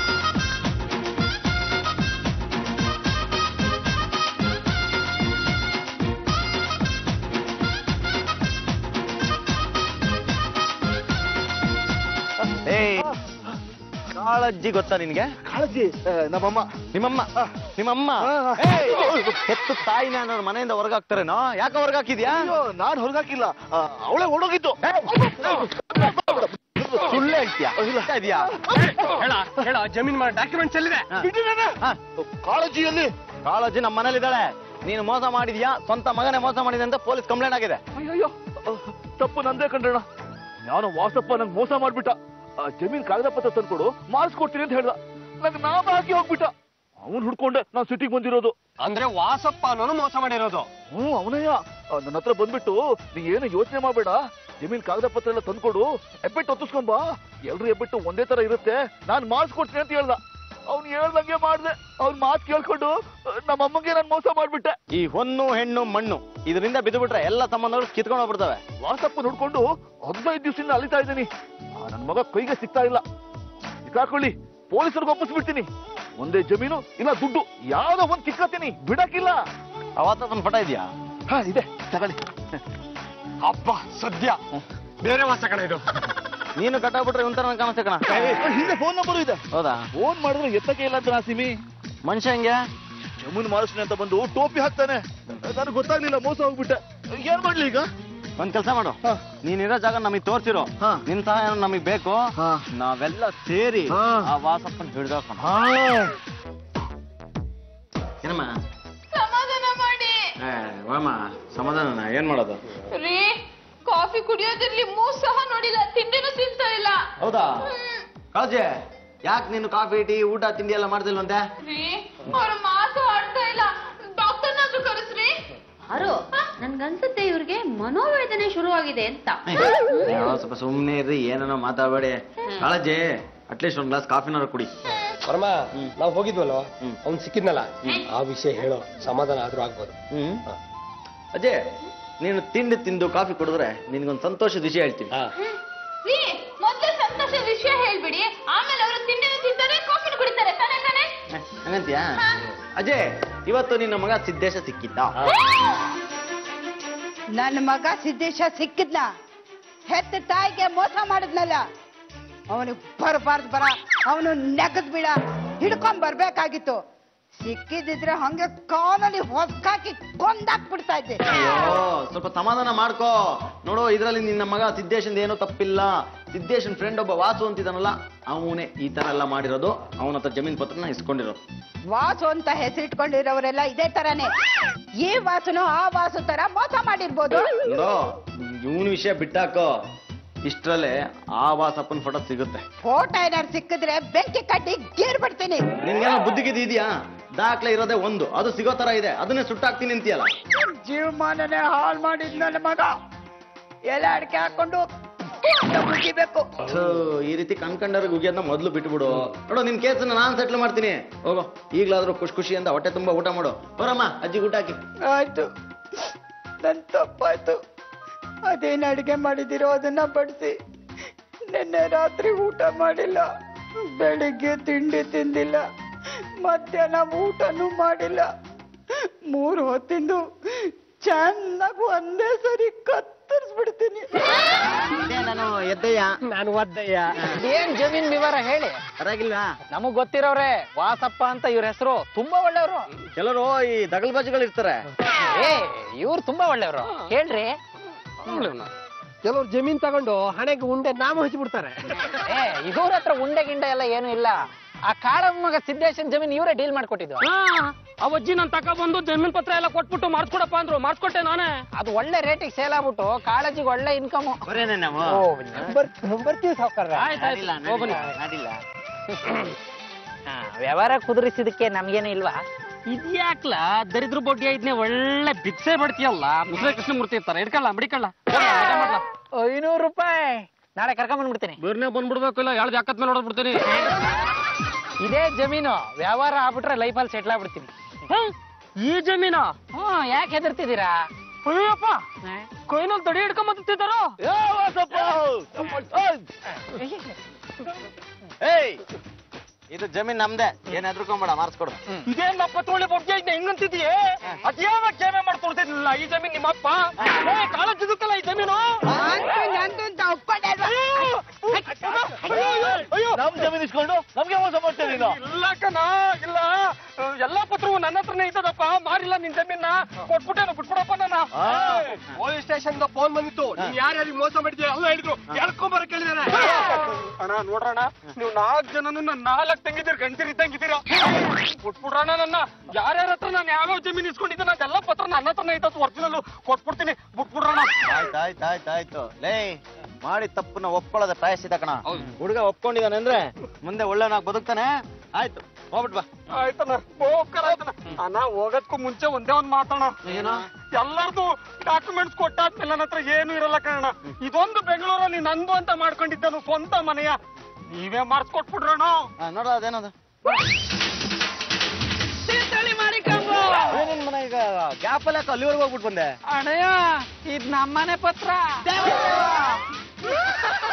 ಏಯ್ ಕಾಳಜ್ಜಿ ಗೊತ್ತಾ ನಿನ್ಗೆ ಕಾಳಜಿ ನಮ್ಮಮ್ಮ ನಿಮ್ಮಮ್ಮ ನಿಮ್ಮಮ್ಮ ಹಾ. ಏಯ್, ಹೆತ್ತು ತಾಯಿನ ಅನ್ನೋರು ಮನೆಯಿಂದ ಹೊರಗಾಕ್ತಾರೇನೋ ಯಾಕೆ ಹೊರಗಾಕಿದ್ಯಾ ನಾನ್ ಹೊರಗಾಕಿಲ್ಲ ಅವಳೇ ಓಡೋಗಿದ್ದು ಸುಳ್ಳೆ ಮಾಡ್ತೀಯಾ ಇದೆಯಾ ಹೇಳ ಹೇಳ ಜಮೀನ್ ಮಾಡೋ ಡಾಕ್ಯುಮೆಂಟ್ಸ್ ಎಲ್ಲಿದೆ ಕಾಳಜಿಯಲ್ಲಿ ಕಾಳಜಿ ನಮ್ಮ ಮನೇಲಿದ್ದಾಳೆ ನೀನು ಮೋಸ ಮಾಡಿದ್ಯಾ ಸ್ವಂತ ಮಗನೇ ಮೋಸ ಮಾಡಿದೆ ಅಂತ ಪೊಲೀಸ್ ಕಂಪ್ಲೇಂಟ್ ಆಗಿದೆ ಅಯ್ಯಯ್ಯೋ ತಪ್ಪು ನಂದೇ ಕಂಡ್ರಣ ನಾನು ವಾಸಪ್ಪ ನಂಗೆ ಮೋಸ ಮಾಡ್ಬಿಟ್ಟ ಆ ಜಮೀನ್ ಕಾಗದ ಪತ್ರ ತಂದ್ಕೊಡು ಮಾಡಿಸ್ಕೊಡ್ತೀನಿ ಅಂತ ಹೇಳ್ದ ನಂಗೆ ನಾಮ ಹಾಕಿ ಹೋಗ್ಬಿಟ್ಟ ಅವನ್ ಹುಡ್ಕೊಂಡೆ ನಾನ್ ಸಿಟಿಗೆ ಬಂದಿರೋದು ಅಂದ್ರೆ ವಾಸಪ್ಪ ಅನ್ನೋನು ಮೋಸ ಮಾಡಿರೋದು ಹ್ಞೂ ಅವನಯ್ಯ ನನ್ನ ಹತ್ರ ಬಂದ್ಬಿಟ್ಟು ನೀ ಏನು ಯೋಚನೆ ಮಾಡ್ಬೇಡ ಜಮೀನ್ ಕಾಗದ ಪತ್ರ ಎಲ್ಲ ತಂದ್ಕೊಡು ಎಬ್ಬೆಟ್ಟು ಒತ್ತಿಸ್ಕೊಂಬಾ ಎಲ್ರು ಎಬ್ಬೆಟ್ಟು ಒಂದೇ ತರ ಇರುತ್ತೆ ನಾನ್ ಮಾಡಿಸ್ಕೊಡ್ತೀನಿ ಅಂತ ಹೇಳ್ದ ಅವ್ನು ಹೇಳ್ದಂಗೆ ಮಾಡ್ದೆ ಅವ್ನ ಮಾತು ಕೇಳ್ಕೊಂಡು ನಮ್ಮ ಅಮ್ಮಂಗೆ ನಾನು ಮೋಸ ಮಾಡ್ಬಿಟ್ಟೆ ಈ ಹೊನ್ನು ಹೆಣ್ಣು ಮಣ್ಣು ಇದರಿಂದ ಬಿದ್ದುಬಿಟ್ರೆ ಎಲ್ಲ ಸಂಬಂಧಗಳು ಕಿತ್ಕೊಂಡು ಹೋಗ್ಬಿಡ್ತವೆ ವಾಸಪ್ಪ ನೋಡ್ಕೊಂಡು ಹದಿನೈದು ದಿವಸದಿಂದ ಅಲಿತಾ ಇದ್ದೀನಿ ನನ್ನ ಮಗ ಕೈಗೆ ಸಿಗ್ತಾ ಇಲ್ಲ ಸಿಕ್ಕಾಕೊಳ್ಳಿ ಪೊಲೀಸರಿಗೆ ಒಪ್ಪಿಸ್ಬಿಡ್ತೀನಿ ಒಂದೇ ಜಮೀನು ಇಲ್ಲ ದುಡ್ಡು ಯಾವ್ದೋ ಒಂದ್ ಕಿತ್ಕೊತೀನಿ ಬಿಡಕ್ಕಿಲ್ಲ ಅವತ್ತಪ್ಪನ ಪಟ ಇದೆಯಾ ಹಾ ಇದೆ ತಗೊಳ್ಳಿ ಅಪ್ಪ ಸದ್ಯ ಬೇರೆ ವಾಸ ಕಣ ಇದು ನೀನು ಕಟ್ಟಾಗ್ಬಿಟ್ರೆ ಒಂಥರ ನಂಗೆ ಕಾಣಿಸ್ತೆ ಕಣ ಹಿಂದೆ ಫೋನ್ ನಂಬರು ಇದೆ ಹೌದಾ ಫೋನ್ ಮಾಡಿದ್ರೆ ಎತ್ತಕ್ಕೆ ಇಲ್ಲ ಅಂತ ನಾಸಿಮಿ ಮನುಷ್ಯ ಹೆಂಗೆ ಜಮೀನು ಮಾಡಿಸ್ತೀನಿ ಅಂತ ಬಂದು ಟೋಪಿ ಹಾಕ್ತಾನೆ ನನಗೆ ಗೊತ್ತಾಗ್ಲಿಲ್ಲ ಮೋಸ ಹೋಗ್ಬಿಟ್ಟೆ ಏನ್ ಮಾಡ್ಲಿ ಈಗ ಒಂದ್ ಕೆಲಸ ಮಾಡು ಹಾ. ನೀನಿರೋ ಜಾಗ ನಮಗೆ ತೋರ್ಸಿರೋ ಹಾ. ನಿನ್ ಸಹಾಯ ನಮಗ್ ಬೇಕು ಹಾ. ನಾವೆಲ್ಲ ಸೇರಿ ಹಾ. ಆ ವಾಸಪ್ಪನ್ ಹಿಡ್ದಾಕೋಣ ಏನಮ್ಮ ಸಮಾಧಾನ ಮಾಡಿ ವಾಮ ಸಮಾಧಾನ ಏನ್ ಮಾಡೋದು ರೀ ಕಾಫಿ ಕುಡಿಯೋದಿರ್ಲಿ ಮೂಸ್ ಸಹ ನೋಡಿಲ್ಲ ತಿಂಡಿನೂ ತಿಂತಾ ಇಲ್ಲ ಹೌದಾ ಕಾಳಜಿ ಯಾಕೆ ನೀನು ಕಾಫಿ ಟೀ ಊಟ ತಿಂಡಿ ಎಲ್ಲ ಮಾಡ್ತಿಲ್ವಂತೆ ರೀ ಅವ್ರ ಮಾತು ಆಡ್ತಾ ಇಲ್ಲ ಡಾಕ್ಟರ್ನಾದ್ರೂ ಕರೆಸ್ರಿ ಯಾರು ನನ್ಗನ್ಸುತ್ತೆ ಇವ್ರಿಗೆ ಮನೋವೇದನೆ ಶುರುವಾಗಿದೆ ಅಂತ ನೀವು ಸ್ವಲ್ಪ ಸುಮ್ಮನೆ ಇರ್ರಿ ಏನೇನೋ ಮಾತಾಡಬೇಡಿ ಕಾಳಜಿ ಅಟ್ಲೀಸ್ಟ್ ಒಂದ್ ಗ್ಲಾಸ್ ಕಾಫಿನಾರು ಕುಡಿ ವರ್ಮ ನಾವು ಹೋಗಿದ್ವಲ್ವ ಹ್ಮ್. ಅವ್ನ್ ಸಿಕ್ಕಿದ್ನಲ್ಲ ಆ ವಿಷಯ ಹೇಳೋ ಸಮಾಧಾನ ಆದ್ರೂ ಆಗ್ಬೋದು ಹ್ಮ್ ಅಜಯ್ ನೀನು ತಿಂಡಿ ತಿಂದು ಕಾಫಿ ಕುಡಿದ್ರೆ ನಿನ್ಗೊಂದು ಸಂತೋಷದ ವಿಷಯ ಹೇಳ್ತೀನಿ ಹಾ ರೀ ಮೊದ್ಲು ಸಂತೋಷ ವಿಷಯ ಹೇಳ್ಬಿಡಿ ಆಮೇಲೆ ಅವರು ತಿಂಡಿನೂ ತಿಂತಾರೆ ಕಾಫಿನೂ ಕುಡಿತಾರೆ ತಾನೇ ತಾನೇ ಹಂಗಂತೀಯಾ ಅಜಯ್ ಇವತ್ತು ನಿನ್ನ ಮಗ ಸಿದ್ದೇಶ ಸಿಕ್ಕಿದ್ದ ನನ್ನ ಮಗ ಸಿದ್ದೇಶ ಸಿಕ್ಕಿದ್ನ ಹೆತ್ತ ತಾಯಿಗೆ ಮೋಸ ಮಾಡಿದ್ನಲ್ಲ ಅವನಿಗೆ ಬರಬಾರ್ದು ಬರ ಅವನು ನೆಗದ್ ಬಿಡ ಹಿಡ್ಕೊಂಡ್ ಬರ್ಬೇಕಾಗಿತ್ತು ಸಿಕ್ಕಿದಿದ್ರೆ ಹಂಗೆ ಕಾಲಲ್ಲಿ ಹೊಸ್ಕಾಕಿ ಕೊಂದಾಕ್ಬಿಡ್ತಾ ಇದ್ದೆ ಅಯ್ಯೋ ಸ್ವಲ್ಪ ಸಮಾಧಾನ ಮಾಡ್ಕೋ ನೋಡು ಇದ್ರಲ್ಲಿ ನಿನ್ನ ಮಗ ಸಿದ್ದೇಶನ್ ಏನೋ ತಪ್ಪಿಲ್ಲ ಸಿದ್ದೇಶನ್ ಫ್ರೆಂಡ್ ಒಬ್ಬ ವಾಸು ಅಂತಿದ್ದಾನಲ್ಲ ಅವನೇ ಈ ತರ ಎಲ್ಲ ಮಾಡಿರೋದು ಅವನ ಹತ್ರ ಜಮೀನ್ ಪತ್ರನ ಇಸ್ಕೊಂಡಿರೋದು ವಾಸು ಅಂತ ಹೆಸರಿಟ್ಕೊಂಡಿರೋರೆಲ್ಲ ಇದೇ ತರನೇ ಈ ವಾಸುನು ಆ ವಾಸು ತರ ಮೋಸ ಮಾಡಿರ್ಬೋದು ನೋಡು ಇವನ್ ವಿಷಯ ಬಿಟ್ಟಾಕೋ ಇಷ್ಟ್ರಲ್ಲೇ ಆ ವಾಸಪ್ಪನ ಫೋಟೋ ಸಿಗುತ್ತೆ ಫೋಟೋ ಏನಾರು ಸಿಕ್ಕಿದ್ರೆ ಬೆಂಕಿ ಕಡ್ಡಿ ಗೀರ್ ಬಿಡ್ತೀನಿ ನಿನ್ಗೇನೋ ಬುದ್ಧಿಗಿದ್ದು ಇದೆಯಾ ದಾಖಲೆ ಇರೋದೇ ಒಂದು ಅದು ಸಿಗೋ ತರ ಇದೆ ಅದನ್ನೇ ಸುಟ್ಟಾಕ್ತೀನಿ ಅಂತೀಯಲ್ಲ ಜೀವಮಾನನೇ ಹಾಳು ಮಾಡಿದ್ ನನ್ನ ಮಗ ಎಲ್ಲ ಅಡಿಕೆ ಹಾಕೊಂಡು ಮುಗಿಬೇಕು ಥು, ಈ ರೀತಿ ಕಣ್ಕಂಡವ್ರಿಗೆ ಉಗಿಯೋದನ್ನ ಮೊದಲು ಬಿಟ್ಬಿಡು ನೋಡು ನಿನ್ ಕೇಸನ್ನ ನಾನ್ ಸೆಟ್ಲ್ ಮಾಡ್ತೀನಿ ಹೋಗೋ ಈಗ್ಲಾದ್ರೂ ಖುಷಿ ಖುಷಿಯಿಂದ ಹೊಟ್ಟೆ ತುಂಬಾ ಊಟ ಮಾಡು ಬರಮ್ಮ ಅಜ್ಜಿ ಊಟ ಹಾಕಿ ಆಯ್ತು ನನ್ ತಪ್ಪಾಯ್ತು ಅದೇನ್ ಅಡಿಗೆ ಮಾಡಿದಿರೋ ಅದನ್ನ ಬಡಿಸಿ ನಿನ್ನೆ ರಾತ್ರಿ ಊಟ ಮಾಡಿಲ್ಲ ಬೆಳಿಗ್ಗೆ ತಿಂಡಿ ತಿಂದಿಲ್ಲ ಮಧ್ಯಾಹ್ನ ಊಟನೂ ಮಾಡಿಲ್ಲ ಮೂರು ಹೊತ್ತಿಂದು ಚೆನ್ನಾಗಿ ಒಂದೇ ಸರಿ ಕತ್ತರಿಸ್ಬಿಡ್ತೀನಿ ನಾನು ಎದ್ದಯ್ಯ ನಾನು ಒದ್ದಯ್ಯ ಏನ್ ಜಮೀನ್ ವಿವರ ಹೇಳಿ ಪರವಾಗಿಲ್ವಾ ನಮಗ್ ಗೊತ್ತಿರೋರೆ ವಾಸಪ್ಪ ಅಂತ ಇವ್ರ ಹೆಸರು ತುಂಬಾ ಒಳ್ಳೆಯವರು ಕೆಲವರು ಈ ದಗಲ್ಬಾಜಿಗಳು ಇರ್ತಾರೆ ಏ ಇವ್ರು ತುಂಬಾ ಒಳ್ಳೆಯವರು ಹೇಳ್ರಿ ಕೆಲವ್ರು ಜಮೀನ್ ತಗೊಂಡು ಹಣೆಗೆ ಉಂಡೆ ನಾಮ ಹಚ್ಚಿಬಿಡ್ತಾರೆ ಏ ಇವ್ರ ಹತ್ರ ಉಂಡೆ ಗಿಂಡೆ ಎಲ್ಲ ಏನು ಇಲ್ಲ ಆ ಕಾಳಮ್ಮ ಮಗ ಸಿದ್ದೇಶನ್ ಜಮೀನ್ ಇವರೇ ಡೀಲ್ ಮಾಡ್ಕೊಟ್ಟಿದ್ದು ಆ ಅಜ್ಜಿ ನನ್ ತಕ ಬಂದು ಜಮೀನ್ ಪತ್ರ ಎಲ್ಲ ಕೊಟ್ಬಿಟ್ಟು ಮಾರ್ಸ್ಕೊಡಪ್ಪ ಅಂದ್ರು ಮಾರ್ಸ್ಕೊಟ್ಟೆ ನಾನೇ ಅದು ಒಳ್ಳೆ ರೇಟಿಗೆ ಸೇಲ್ ಆಗ್ಬಿಟ್ಟು ಕಾಳಜಿಗೆ ಒಳ್ಳೆ ಇನ್ಕಮ್ ಬರೇನೆ ನಾವು ಬರ್ತೀವಿ ಸಾವ್ಕಾರ ನಡಿಲ್ಲ, ನಡಿಲ್ಲ, ನಡಿಲ್ಲ. ವ್ಯವಹಾರ ಕುದುರಿಸಿದಕ್ಕೆ ನಮ್ಗೇನು ಇಲ್ವಾ ಇದ್ಯಾಕ್ಲ ದರಿದ್ರ ಬೊಡ್ಡಿ ಐದ್ನೇ ಒಳ್ಳೆ ಭಿಕ್ಷೆ ಬಡ್ತೀಯಲ್ಲ ಮುಸ್ಲೆ ಕೃಷ್ಣಮೂರ್ತಿ ಇರ್ತಾರೆ ಇಡ್ಕಲ್ಲ ಮಡಿಕಲ್ಲ ಐನೂರು ರೂಪಾಯಿ ನಾಳೆ ಕರ್ಕೊಂಡ್ ಬಂದ್ಬಿಡ್ತೀನಿ ಬೇರ್ನೆ ಬಂದ್ಬಿಡ್ಬೇಕು ಇಲ್ಲ ಯಾಳ್ದು ಯಾಕತ್ ಮೇಲೆ ಹೊಡೆದ್ಬಿಡ್ತೀನಿ ಇದೇ ಜಮೀನು ವ್ಯವಹಾರ ಆಗ್ಬಿಟ್ರೆ ಲೈಫಲ್ಲಿ ಸೆಟ್ಲ್ ಆಗ್ಬಿಡ್ತೀನಿ ಈ ಜಮೀನ ಹ್ಮ್ ಯಾಕೆ ಹೆದರ್ತಿದ್ದೀರಾ ಅಯ್ಯಪ್ಪ ಕೊಯ್ನಲ್ಲಿ ತಡಿ ಹಿಡ್ಕೊಂಡ್ ಬಂದಿದ್ದಾರೋ ಏ ವಾಸಪ್ಪ ಏಯ್ ಇದು ಜಮೀನ್ ನಮ್ದೆ ಏನ್ ಹೆದರ್ಕೊಂಬೇಡ ಮಾರ್ಸ್ಕೊಡು ಇದೇನ್ ಅಪ್ಪ ತೋಳಿ ಬೊಡ್ಡಿ ಐದ್ನೆ ಹಿಂಗಂತಿದೀಯೇ ಅದ್ಯಾವ ಕ್ಷೇಮ ಮಾಡ್ಕೊಡ್ತಿದ್ಲಿಲ್ಲ ಈ ಜಮೀನ್ ನಿಮ್ಮಪ್ಪ ಏ ಕಾಲೇಜ್ ಇದಕ್ಕಲ್ಲ ಈ ಜಮೀನು ನಂದು ಅಂತ ಒಪ್ಕೊಂಡೆ ಅಲ್ವಾ? ನಮ್ ಜಮೀನ್ ಇಸ್ಕೊಂಡು ನಮ್ಗೆ ಮೋಸ ಮಾಡ್ತೇನೆ ನೀನು ಇಲ್ಲ ಕಣ ಇಲ್ಲ ಎಲ್ಲಾ ಪತ್ರವು ನನ್ನ ಹತ್ರನೇ ಇದ್ದದಪ್ಪ ಮಾರಿಲ್ಲ ನಿನ್ ಜಮೀನ ಕೊಟ್ಬಿಟ್ಟೇನು ಬಿಟ್ಬಿಡಪ್ಪ ನನ್ನ ಪೊಲೀಸ್ ಸ್ಟೇಷನ್ ಫೋನ್ ಬಂದಿತ್ತು ನೀನ್ ಯಾರ್ಯಾರಿಗೆ ಮೋಸ ಮಾಡಿದ್ಯಾ ಎಲ್ಲ ಹೇಳಿದ್ರು ಹೇಳ್ಕೊಂಬರ ಕೇಳಿದಾರೆ ಅಣ್ಣ ನೋಡ್ರಣ ನೀವು ನಾಲ್ಕು ಜನನು ನನ್ನ ನಾಲ್ಕು ತಂಗಿದ್ದೀರಿ ಗಂಟಿರಿ ತಂಗಿದ್ದೀರ ಕೊಟ್ಬಿಡ್ರಣ ನನ್ನ ಯಾರ್ಯಾರ ಹತ್ರ ನಾನು ಯಾವ್ಯಾವ ಜಮೀನು ಇಸ್ಕೊಂಡಿದ್ದೆ ಅದೆಲ್ಲ ಪತ್ರ ನನ್ನ ಹತ್ರನೇ ಐತತ್ ಒರಿಜಿನಲ್ ಕೊಟ್ಬಿಡ್ತೀನಿ ಬಿಟ್ಬಿಡ್ರಣ ಆಯ್ತು ಆಯ್ತು ಆಯ್ತು ಆಯ್ತು ಲೇ ಮಾಡಿ ತಪ್ಪನ್ನ ಒಪ್ಕೊಳ್ಳೋದ ಪ್ರಾಯಶ್ಚಿತ ಕಣ ಹೌದು. ಹುಡುಗ ಒಪ್ಕೊಂಡಿದ್ದಾನೆ ಅಂದ್ರೆ ಮುಂದೆ ಒಳ್ಳೆನಾಗ್ ಬದುಕ್ತಾನೆ ಆಯ್ತು ಹೋಗ್ಬಿಟ್ ಬಾ ಆಯ್ತಣ್ಣ ಹೋಗ್ಕರ ಆಯ್ತಣ್ಣ ಅಣ್ಣ ಹೋಗೋದಕ್ಕೂ ಮುಂಚೆ ಒಂದೇ ಒಂದ್ ಮಾತಣ್ಣ ಏನು? ಎಲ್ಲರದು ಡಾಕ್ಯುಮೆಂಟ್ಸ್ ಕೊಟ್ಟಾದ್ಮೇಲೆ ನನ್ನ ಹತ್ರ ಏನು ಇರಲ್ಲ ಕಣ ಇದೊಂದು ಬೆಂಗಳೂರಲ್ಲಿ ನಂದು ಅಂತ ಮಾಡ್ಕೊಂಡಿದ್ದನು ಸ್ವಂತ ಮನೆಯ ನೀವೇ ಮಾಡಿಸ್ಕೊಟ್ಬಿಡ್ರಣ ಆ, ನೋಡ ಅದೇನದು ನಿನ್ ಮನೆ ಈಗ ಗ್ಯಾಪ್ ಅಲ್ಲಿ ಯಾಕೆ ಅಲ್ಲಿವರೆಗೆ ಹೋಗ್ಬಿಟ್ಟು ಬಂದೆ ಅಣ್ಣಯ್ಯ ಇದ್ ನಮ್ಮನೆ ಪತ್ರ